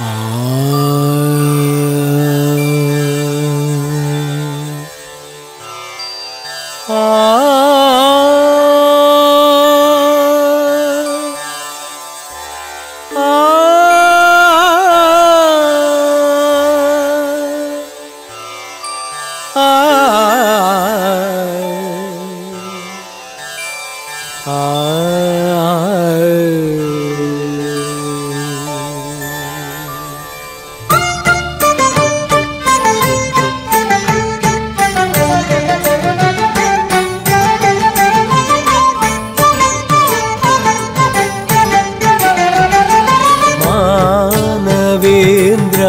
മാനവേന്ദ്ര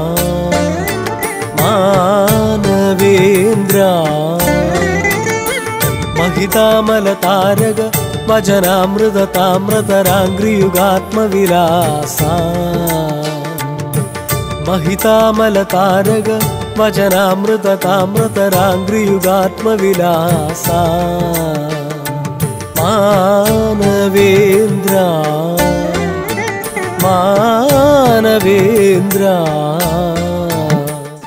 മാനവേന്ദ്ര മഹിതാമല താരക വചനാമൃത താമ്രതരാംഗ്രിയുഗാത്മവിലാസ മഹിതാമല താരക വചനാമൃത താമ്രതരാംഗ്രിയുഗാത്മവിലാസ മാനവേന്ദ്ര മാനവേന്ദ്ര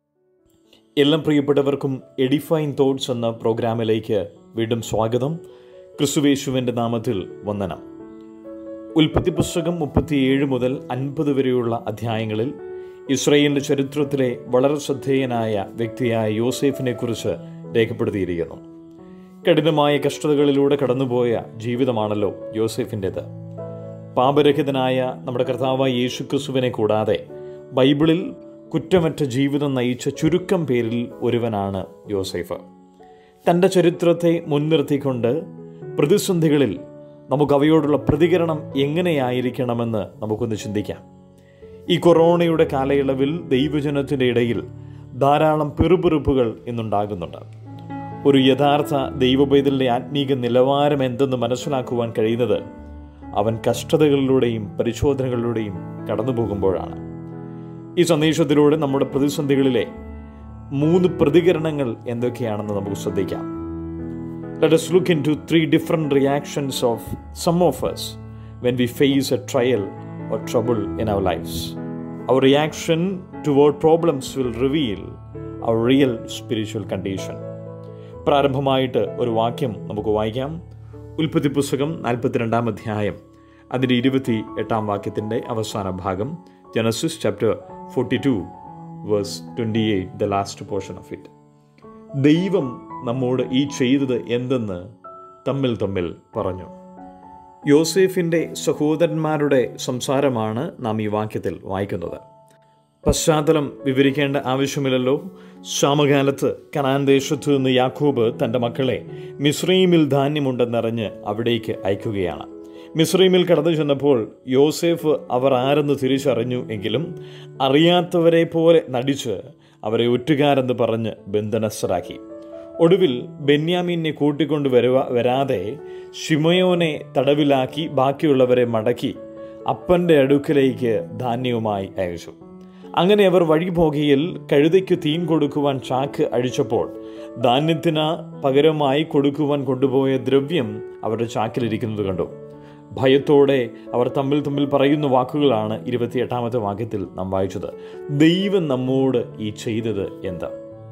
എല്ലാം പ്രിയപ്പെട്ടവർക്കും എഡിഫൈൻ തോട്ട്സ് എന്ന പ്രോഗ്രാമിലേക്ക് വീണ്ടും സ്വാഗതം ക്രിസ്തുവേശുവിൻ്റെ നാമത്തിൽ വന്ദനം ഉൽപ്പത്തി പുസ്തകം മുപ്പത്തിയേഴ് മുതൽ അൻപത് വരെയുള്ള അധ്യായങ്ങളിൽ ഇസ്രയേലിൻ്റെ ചരിത്രത്തിലെ വളരെ ശ്രദ്ധേയനായ വ്യക്തിയായ യോസേഫിനെ കുറിച്ച് രേഖപ്പെടുത്തിയിരിക്കുന്നു കഠിനമായ കഷ്ടതകളിലൂടെ കടന്നുപോയ ജീവിതമാണല്ലോ യോസേഫിൻ്റെത് പാപരഹിതനായ നമ്മുടെ കർത്താവായ യേശു ക്രിസ്തുവിനെ കൂടാതെ ബൈബിളിൽ കുറ്റമറ്റ ജീവിതം നയിച്ച ചുരുക്കം പേരിൽ ഒരുവനാണ് യോസേഫ് തൻ്റെ ചരിത്രത്തെ മുൻനിർത്തിക്കൊണ്ട് പ്രതിസന്ധികളിൽ നമുക്ക് അവയോടുള്ള പ്രതികരണം എങ്ങനെയായിരിക്കണമെന്ന് നമുക്കൊന്ന് ചിന്തിക്കാം ഈ കൊറോണയുടെ കാലയളവിൽ ദൈവജനത്തിൻ്റെ ഇടയിൽ ധാരാളം പെറുപെറുപ്പുകൾ ഇന്നുണ്ടാകുന്നുണ്ട് ഒരു യഥാർത്ഥ ദൈവപൈതലിൻ്റെ ആത്മീക നിലവാരം എന്തെന്ന് മനസ്സിലാക്കുവാൻ കഴിയുന്നത് അവൻ കഷ്ടതകളിലൂടെയും പരിശോധനകളിലൂടെയും കടന്നു പോകുമ്പോഴാണ് ഈ സന്ദേശത്തിലൂടെ നമ്മുടെ പ്രതിസന്ധികളിലെ മൂന്ന് പ്രതികരണങ്ങൾ എന്തൊക്കെയാണെന്ന് നമുക്ക് ശ്രദ്ധിക്കാം Let us look into three different reactions of some of us when we face a trial or trouble in our lives. Our reaction toward problems will reveal our real spiritual condition. പ്രാരംഭമായിട്ട് ഒരു വാക്യം നമുക്ക് വായിക്കാം ഉൽപ്പത്തി പുസ്തകം നാൽപ്പത്തിരണ്ടാം അധ്യായം അതിൻ്റെ ഇരുപത്തി എട്ടാം വാക്യത്തിൻ്റെ അവസാന ഭാഗം Genesis chapter forty two verse twenty eight the last portion of it ദൈവം നമ്മോട് ഈ ചെയ്തത് എന്തെന്ന് തമ്മിൽ തമ്മിൽ പറഞ്ഞു യോസേഫിൻ്റെ സഹോദരന്മാരുടെ സംസാരമാണ് നാം ഈ വാക്യത്തിൽ വായിക്കുന്നത് പശ്ചാത്തലം വിവരിക്കേണ്ട ആവശ്യമില്ലല്ലോ ക്ഷാമകാലത്ത് കനാൻ ദേശത്തു നിന്ന് യാക്കോബ് തൻ്റെ മക്കളെ മിസ്രൈമിൽ ധാന്യമുണ്ടെന്നറിഞ്ഞ് അവിടേക്ക് അയക്കുകയാണ് മിസ്രൈമിൽ കടന്നു ചെന്നപ്പോൾ യോസേഫ് അവർ ആരെന്ന് തിരിച്ചറിഞ്ഞു എങ്കിലും അറിയാത്തവരെ പോലെ നടിച്ച് അവരെ ഒറ്റുകാരെന്ന് പറഞ്ഞ് ബന്ധനസ്ഥരാക്കി ഒടുവിൽ ബെന്യാമീനെ കൂട്ടിക്കൊണ്ട് വരുവ വരാതെ ഷിമയോനെ തടവിലാക്കി ബാക്കിയുള്ളവരെ മടക്കി അപ്പൻ്റെ അടുക്കലേക്ക് ധാന്യവുമായി അയച്ചു അങ്ങനെ അവർ വഴി പോകയിൽ കഴുതയ്ക്ക് തീൻ കൊടുക്കുവാൻ ചാക്ക് അഴിച്ചപ്പോൾ ധാന്യത്തിന് പകരമായി കൊടുക്കുവാൻ കൊണ്ടുപോയ ദ്രവ്യം അവരുടെ ചാക്കിലിരിക്കുന്നത് കണ്ടു ഭയത്തോടെ അവർ തമ്മിൽ തമ്മിൽ പറയുന്ന വാക്കുകളാണ് ഇരുപത്തിയെട്ടാമത്തെ വാക്യത്തിൽ നാം വായിച്ചത് ദൈവം നമ്മോട് ഈ ചെയ്തത് എന്താ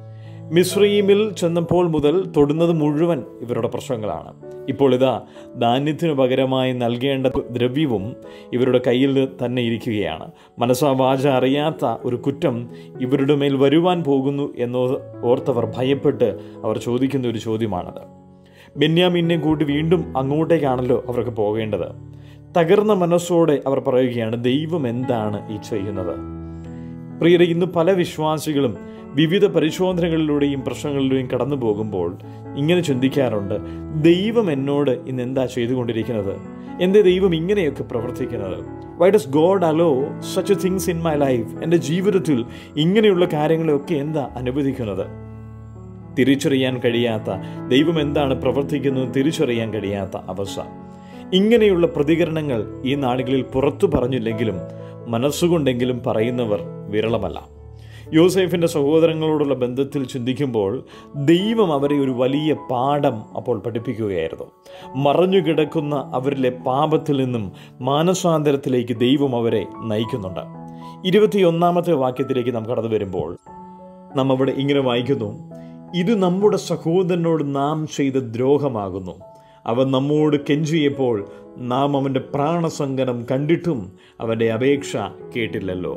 മിശ്രീമിൽ ചെന്നപ്പോൾ മുതൽ തൊടുന്നത് മുഴുവൻ ഇവരുടെ പ്രശ്നങ്ങളാണ് ഇപ്പോൾ ഇതാ ധാന്യത്തിനു പകരമായി നൽകേണ്ട ദ്രവ്യവും ഇവരുടെ കയ്യിൽ തന്നെ ഇരിക്കുകയാണ് മനസ്സാ വാച അറിയാത്ത ഒരു കുറ്റം ഇവരുടെ മേൽ വരുവാൻ പോകുന്നു എന്നോ ഓർത്തവർ ഭയപ്പെട്ട് അവർ ചോദിക്കുന്ന ഒരു ചോദ്യമാണത് ബെന്യാമിനെ കൂട്ടി വീണ്ടും അങ്ങോട്ടേക്കാണല്ലോ അവർക്ക് പോകേണ്ടത് തകർന്ന മനസ്സോടെ അവർ പറയുകയാണ് ദൈവം എന്താണ് ഈ ചെയ്യുന്നത് പ്രിയരെ ഇന്ന് പല വിശ്വാസികളും വിവിധ പരിശോധനകളിലൂടെയും പ്രശ്നങ്ങളിലൂടെയും കടന്നു പോകുമ്പോൾ ഇങ്ങനെ ചിന്തിക്കാറുണ്ട് ദൈവം എന്നോട് ഇന്ന് എന്താ ചെയ്തുകൊണ്ടിരിക്കുന്നത് എൻ്റെ ദൈവം ഇങ്ങനെയൊക്കെ പ്രവർത്തിക്കുന്നത് why does God allow such things in my life എൻ്റെ ജീവിതത്തിൽ ഇങ്ങനെയുള്ള കാര്യങ്ങളെയൊക്കെ എന്താ അനുവദിക്കുന്നത് തിരിച്ചറിയാൻ കഴിയാത്ത ദൈവം എന്താണ് പ്രവർത്തിക്കുന്നത് തിരിച്ചറിയാൻ കഴിയാത്ത അവസ്ഥ ഇങ്ങനെയുള്ള പ്രതികരണങ്ങൾ ഈ നാളുകളിൽ പുറത്തു പറഞ്ഞില്ലെങ്കിലും മനസ്സുകൊണ്ടെങ്കിലും പറയുന്നവർ വിരളമല്ല യോസേഫിൻ്റെ സഹോദരങ്ങളോടുള്ള ബന്ധത്തിൽ ചിന്തിക്കുമ്പോൾ ദൈവം അവരെ ഒരു വലിയ പാഠം അപ്പോൾ പഠിപ്പിക്കുകയായിരുന്നു മറഞ്ഞു കിടക്കുന്ന അവരിലെ പാപത്തിൽ നിന്നും മാനസാന്തരത്തിലേക്ക് ദൈവം അവരെ നയിക്കുന്നുണ്ട് ഇരുപത്തിയൊന്നാമത്തെ വാക്യത്തിലേക്ക് നാം കടന്നു വരുമ്പോൾ നാം അവിടെ ഇങ്ങനെ വായിക്കുന്നു ഇത് നമ്മുടെ സഹോദരനോട് നാം ചെയ്ത ദ്രോഹമാകുന്നു അവൻ നമ്മോട് കെഞ്ചിയപ്പോൾ നാം അവൻ്റെ പ്രാണസങ്കനം കണ്ടിട്ടും അവൻ്റെ അപേക്ഷ കേട്ടില്ലല്ലോ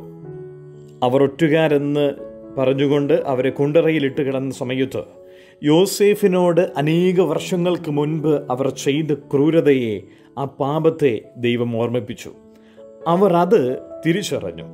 അവർ ഒറ്റുകാരെന്ന് പറഞ്ഞുകൊണ്ട് അവരെ കുണ്ടറയിലിട്ട് കിടന്ന സമയത്ത് യോസേഫിനോട് അനേക വർഷങ്ങൾക്ക് മുൻപ് അവർ ചെയ്ത ക്രൂരതയെ ആ പാപത്തെ ദൈവം ഓർമ്മിപ്പിച്ചു അവർ അത് തിരിച്ചറിഞ്ഞു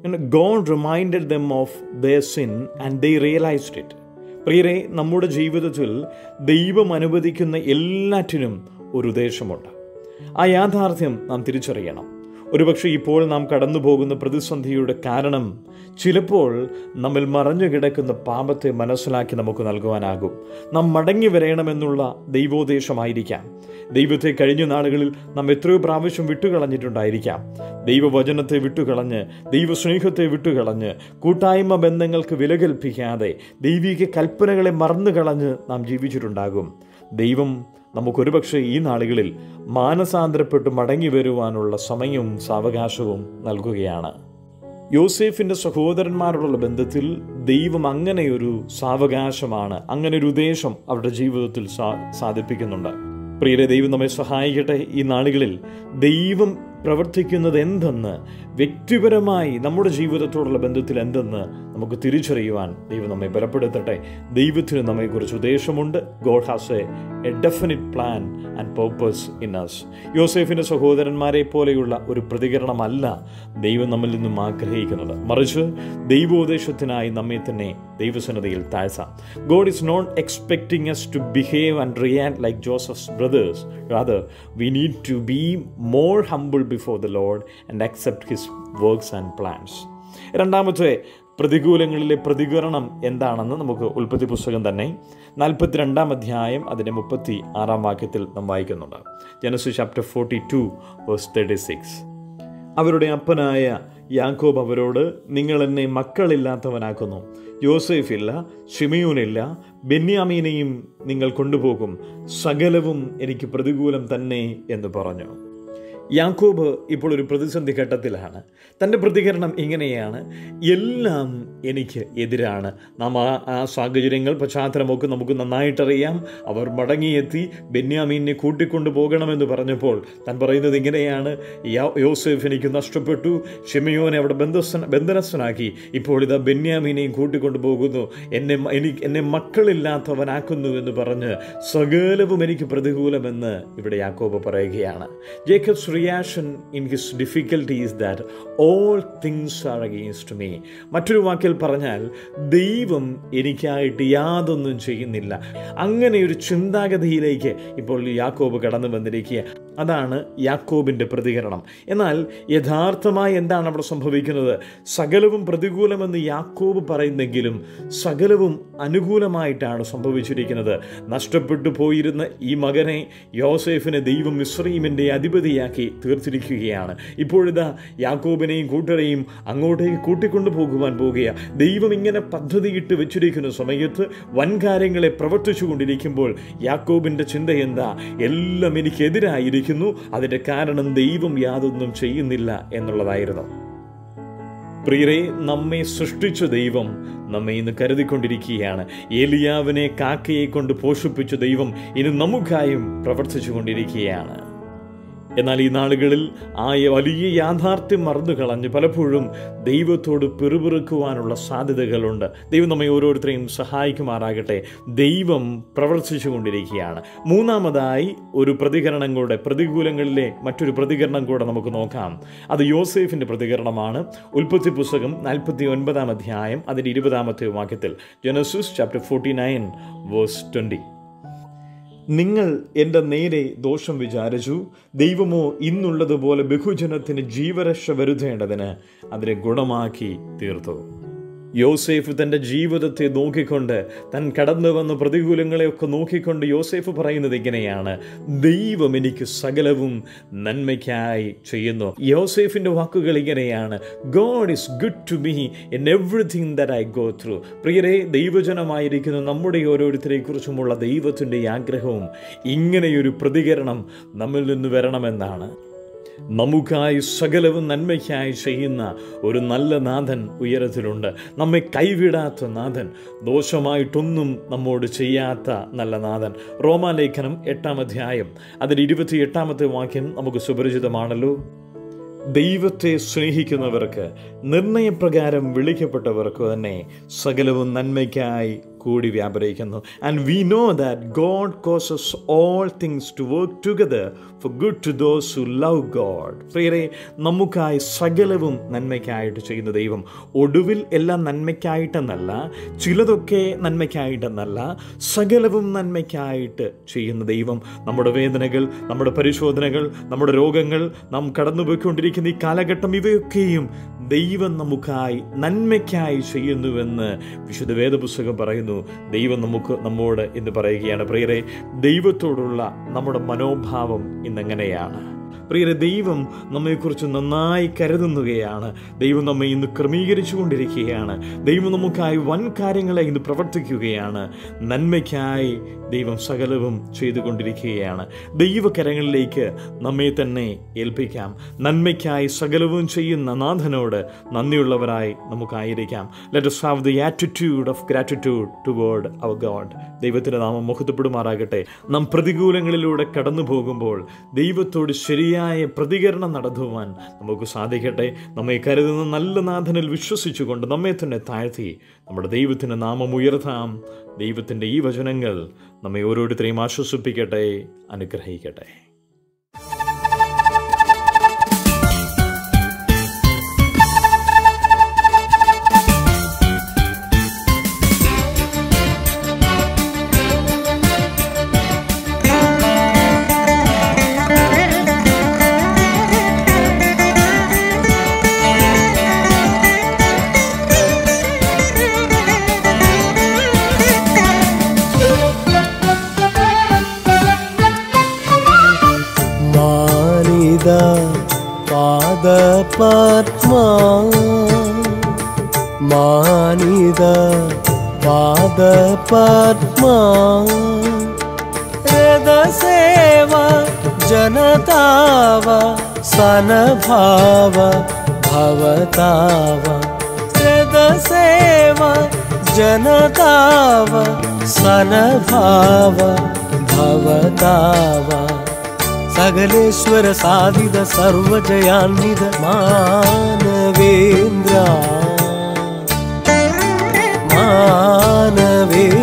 God reminded them of the sin and they realised it പ്രിയരെ നമ്മുടെ ജീവിതത്തിൽ ദൈവം അനുവദിക്കുന്ന എല്ലാറ്റിനും ഒരു ഉദ്ദേശമുണ്ട് ആ യാഥാർത്ഥ്യം നാം തിരിച്ചറിയണം ഒരുപക്ഷെ ഇപ്പോൾ നാം കടന്നു പോകുന്ന പ്രതിസന്ധിയുടെ കാരണം ചിലപ്പോൾ നമ്മിൽ മറഞ്ഞു കിടക്കുന്ന പാപത്തെ മനസ്സിലാക്കി നമുക്ക് നൽകുവാനാകും നാം മടങ്ങി വരണമെന്നുള്ള ദൈവോദ്ദേശമായിരിക്കാം ദൈവത്തെ കഴിഞ്ഞ നാളുകളിൽ നാം എത്രയോ പ്രാവശ്യം വിട്ടുകളഞ്ഞിട്ടുണ്ടായിരിക്കാം ദൈവവചനത്തെ വിട്ടുകളഞ്ഞ് ദൈവസ്നേഹത്തെ വിട്ടുകളഞ്ഞ് കൂട്ടായ്മ ബന്ധങ്ങൾക്ക് വില കൽപ്പിക്കാതെ ദൈവിക കൽപ്പനകളെ മറന്നു കളഞ്ഞ് നാം ജീവിച്ചിട്ടുണ്ടാകും ദൈവം നമുക്കൊരുപക്ഷെ ഈ നാളുകളിൽ മാനസാന്തരപ്പെട്ട് മടങ്ങി വരുവാനുള്ള സമയവും സാവകാശവും നൽകുകയാണ് യോസേഫിൻ്റെ സഹോദരന്മാരോടുള്ള ബന്ധത്തിൽ ദൈവം അങ്ങനെയൊരു സാവകാശമാണ് അങ്ങനെ ഒരു ഉദ്ദേശം അവരുടെ ജീവിതത്തിൽ സാ സാധിപ്പിക്കുന്നുണ്ട് പ്രിയരെ ദൈവം നമ്മെ സഹായിക്കട്ടെ ഈ നാളുകളിൽ ദൈവം പ്രവർത്തിക്കുന്നത് എന്തെന്ന് വ്യക്തിപരമായി നമ്മുടെ ജീവിതത്തോടുള്ള ബന്ധത്തിൽ എന്തെന്ന് നമുക്ക് തിരിച്ചറിയുവാൻ ദൈവം നമ്മെ ബലപ്പെടുത്തട്ടെ ദൈവത്തിന് നമ്മെക്കുറിച്ച് ഉദ്ദേശമുണ്ട് God has a definite plan and purpose in us യോസേഫിൻ്റെ സഹോദരന്മാരെ പോലെയുള്ള ഒരു പ്രതികരണമല്ല ദൈവം നമ്മിൽ നിന്നും ആഗ്രഹിക്കുന്നത് മറിച്ച് ദൈവോദ്ദേശത്തിനായി നമ്മെ തന്നെ ദൈവസന്നതയിൽ താഴ്ത്താം God is not expecting us to behave and react like Joseph's brothers rather we need to be more humble before the Lord and accept his works and plans രണ്ടാമത്തെ പ്രതികൂലങ്ങളിലെ പ്രതികരണം എന്താണെന്ന് നമുക്ക് ഉൽപ്പത്തി പുസ്തകം തന്നെ നാൽപ്പത്തിരണ്ടാം അധ്യായം അതിൻ്റെ മുപ്പത്തി ആറാം വാക്യത്തിൽ നാം വായിക്കുന്നുണ്ട് Genesis chapter forty two verse thirty six അവരുടെ അപ്പനായ യാക്കോബ് അവരോട് നിങ്ങൾ എന്നെ മക്കളില്ലാത്തവനാക്കുന്നു യോസേഫില്ല ഷിമയോനില്ല ബെന്യാമീനെയും നിങ്ങൾ കൊണ്ടുപോകും സകലവും എനിക്ക് പ്രതികൂലം തന്നെ എന്ന് പറഞ്ഞു യാക്കോബ് ഇപ്പോൾ ഒരു പ്രതിസന്ധി ഘട്ടത്തിലാണ് തൻ്റെ പ്രതികരണം ഇങ്ങനെയാണ് എല്ലാം എനിക്ക് എതിരാണ് നാം ആ ആ സാഹചര്യങ്ങൾ പശ്ചാത്തലമൊക്കെ നമുക്ക് നന്നായിട്ടറിയാം അവർ മടങ്ങിയെത്തി ബെന്യാമീനെ കൂട്ടിക്കൊണ്ടു പോകണമെന്ന് പറഞ്ഞപ്പോൾ താൻ പറയുന്നത് ഇങ്ങനെയാണ് യാ- യോസേഫ് എനിക്ക് നഷ്ടപ്പെട്ടു ഷിമയോനെ അവിടെ ബന്ധസ്ഥ ബന്ധനസ്ഥനാക്കി ഇപ്പോൾ ഇതാ ബെന്യാമീനെയും കൂട്ടിക്കൊണ്ടു പോകുന്നു എന്നെ മ- എനിക്ക് എന്നെ മക്കളില്ലാത്തവനാക്കുന്നു എന്ന് പറഞ്ഞ് സകലവും എനിക്ക് പ്രതികൂലമെന്ന് ഇവിടെ യാക്കോബ് പറയുകയാണ് Jacob's reaction in his difficulty is that all things are against me മറ്റൊരു വാക്കിൽ പറഞ്ഞാൽ ദൈവം എനിക്കായിട്ട് യാതൊന്നും ചെയ്യുന്നില്ല അങ്ങനെ ഒരു ചിന്താഗതിയിലേക്ക് ഇപ്പോൾ യാക്കോബ് കടന്നു വന്നിരിക്കുക അതാണ് യാക്കോബിൻ്റെ പ്രതികരണം എന്നാൽ യഥാർത്ഥമായി എന്താണ് അവിടെ സംഭവിക്കുന്നത് സകലവും പ്രതികൂലമെന്ന് യാക്കോബ് പറയുന്നെങ്കിലും സകലവും അനുകൂലമായിട്ടാണ് സംഭവിച്ചിരിക്കുന്നത് നഷ്ടപ്പെട്ടു പോയിരുന്ന ഈ മകനെ യോസേഫിനെ ദൈവം മിശ്രീമിൻ്റെ അധിപതിയാക്കി തീർത്തിരിക്കുകയാണ് ഇപ്പോഴിതാ യാക്കോബിനെയും കൂട്ടരെയും അങ്ങോട്ടേക്ക് കൂട്ടിക്കൊണ്ടു പോകുവാൻ പോകുക ദൈവം ഇങ്ങനെ പദ്ധതിയിട്ട് വെച്ചിരിക്കുന്ന സമയത്ത് വൻകാര്യങ്ങളെ പ്രവർത്തിച്ചു കൊണ്ടിരിക്കുമ്പോൾ യാക്കോബിൻ്റെ ചിന്ത എന്താ എല്ലാം എനിക്കെതിരായിരിക്കുന്നു അതിൻ്റെ കാരണം ദൈവം യാതൊന്നും ചെയ്യുന്നില്ല എന്നുള്ളതായിരുന്നു പ്രിയരെ നമ്മെ സൃഷ്ടിച്ച ദൈവം നമ്മെ ഇന്ന് കരുതിക്കൊണ്ടിരിക്കുകയാണ് ഏലിയാവിനെ കാക്കയെ കൊണ്ട് പോഷിപ്പിച്ച ദൈവം ഇനി നമുക്കായും പ്രവർത്തിച്ചു കൊണ്ടിരിക്കുകയാണ് എന്നാൽ ഈ നാളുകളിൽ ആ വലിയ യാഥാർത്ഥ്യം മറന്നു കളഞ്ഞ് പലപ്പോഴും ദൈവത്തോട് പിറുപിറുക്കുവാനുള്ള സാധ്യതകളുണ്ട് ദൈവം നമ്മെ ഓരോരുത്തരെയും സഹായിക്കുമാറാകട്ടെ ദൈവം പ്രവർത്തിച്ചു കൊണ്ടിരിക്കുകയാണ് മൂന്നാമതായി ഒരു പ്രതികരണം കൂടെ പ്രതികൂലങ്ങളിലെ മറ്റൊരു പ്രതികരണം കൂടെ നമുക്ക് നോക്കാം അത് യോസേഫിൻ്റെ പ്രതികരണമാണ് ഉൽപ്പത്തി പുസ്തകം നാൽപ്പത്തി ഒൻപതാം അധ്യായം അതിൻ്റെ ഇരുപതാമത്തെ വാക്യത്തിൽ Genesis chapter forty nine verse twenty നിങ്ങൾ എൻ്റെ നേരെ ദോഷം വിചാരിച്ചു ദൈവമോ ഇന്നുള്ളതുപോലെ ബഹുജനത്തിന് ജീവരക്ഷ വരുത്തേണ്ടതിന് അതിനെ ഗുണമാക്കി തീർത്തു യോസേഫ് തൻ്റെ ജീവിതത്തെ നോക്കിക്കൊണ്ട് താൻ കടന്നു വന്ന പ്രതികൂലങ്ങളെയൊക്കെ നോക്കിക്കൊണ്ട് യോസേഫ് പറയുന്നത് ഇങ്ങനെയാണ് ദൈവം എനിക്ക് സകലവും നന്മയ്ക്കായി ചെയ്യുന്നു യോസേഫിൻ്റെ വാക്കുകൾ ഇങ്ങനെയാണ് God is good to me in everything that I go through പ്രിയരെ ദൈവജനമായിരിക്കുന്ന നമ്മുടെ ഓരോരുത്തരെ കുറിച്ചുമുള്ള ദൈവത്തിൻ്റെ ആഗ്രഹവും ഇങ്ങനെയൊരു പ്രതികരണം നമ്മിൽ നിന്ന് വരണമെന്നാണ് നമുക്കായി സകലവും നന്മയ്ക്കായി ചെയ്യുന്ന ഒരു നല്ല നാഥൻ ഉയരത്തിലുണ്ട് നമ്മെ കൈവിടാത്ത നാഥൻ ദോഷമായിട്ടൊന്നും നമ്മോട് ചെയ്യാത്ത നല്ല നാഥൻ റോമാലേഖനം എട്ടാം അധ്യായം അതിൻ്റെ ഇരുപത്തി എട്ടാമത്തെ വാക്യം നമുക്ക് സുപരിചിതമാണല്ലോ ദൈവത്തെ സ്നേഹിക്കുന്നവർക്ക് നിർണയപ്രകാരം വിളിക്കപ്പെട്ടവർക്ക് തന്നെ സകലവും നന്മയ്ക്കായി കൂടി വ്യാപരിക്കുന്നു and we know that God causes all things to work together for good to those who love God പ്രിയരെ നമുക്കായി സകലവും നന്മയ്ക്കായിട്ട് ചെയ്യുന്ന ദൈവം ഒടുവിൽ എല്ലാം നന്മയ്ക്കായിട്ടെന്നല്ല ചിലതൊക്കെ നന്മയ്ക്കായിട്ടെന്നല്ല സകലവും നന്മയ്ക്കായിട്ട് ചെയ്യുന്ന ദൈവം നമ്മുടെ വേദനകൾ നമ്മുടെ പരിശോധനകൾ നമ്മുടെ രോഗങ്ങൾ നാം കടന്നുപോയിക്കൊണ്ടിരിക്കുന്ന ഈ കാലഘട്ടം ഇവയൊക്കെയും ദൈവം നമുക്കായി നന്മയ്ക്കായി ചെയ്യുന്നുവെന്ന് വിശുദ്ധ വേദപുസ്തകം പറയുന്നു ദൈവം നമുക്ക് നമ്മോട് എന്ന് പറയുകയാണ് പ്രിയരെ ദൈവത്തോടുള്ള നമ്മുടെ മനോഭാവം ഇന്നെങ്ങനെയാണ് പ്രിയരെ ദൈവം നമ്മെക്കുറിച്ച് നന്നായി കരുതുന്നുകയാണ് ദൈവം നമ്മെ ഇന്ന് ക്രമീകരിച്ചു കൊണ്ടിരിക്കുകയാണ് ദൈവം നമുക്കായി വൻ കാര്യങ്ങളെ ഇന്ന് പ്രവർത്തിക്കുകയാണ് നന്മയ്ക്കായി ദൈവം സകലവും ചെയ്തുകൊണ്ടിരിക്കുകയാണ് ദൈവകരങ്ങളിലേക്ക് നമ്മെ തന്നെ ഏൽപ്പിക്കാം നന്മയ്ക്കായി സകലവും ചെയ്യുന്ന നാഥനോട് നന്ദിയുള്ളവരായി നമുക്കായിരിക്കാം let us have the attitude of gratitude toward our God ദൈവത്തിൻ്റെ നാമം മുഖത്തപ്പെടുമാറാകട്ടെ നാം പ്രതികൂലങ്ങളിലൂടെ കടന്നു പോകുമ്പോൾ ദൈവത്തോട് ശരിയായ പ്രതികരണം നടത്തുവാൻ നമുക്ക് സാധിക്കട്ടെ നമ്മെ കരുതുന്ന നല്ല നാഥനിൽ വിശ്വസിച്ചുകൊണ്ട് നമ്മെ തന്നെ താഴ്ത്തി നമ്മുടെ ദൈവത്തിൻ്റെ നാമം ഉയർത്താം ദൈവത്തിൻ്റെ ഈ വചനങ്ങൾ നമ്മെ ഓരോരുത്തരെയും ആശ്വസിപ്പിക്കട്ടെ അനുഗ്രഹിക്കട്ടെ മാനിത പാദപത്മാ മാനിത പാദപത്മാ രഥസേവ ജനതാവ സനഭാവ ഭവതാവ രഥസേവ ജനതാവ സനഭാവ ഭവതാവ സകലേശ്വര സാധിത സർവജയാന്വിത മാനവേന്ദ്ര മാനവേന്ദ്ര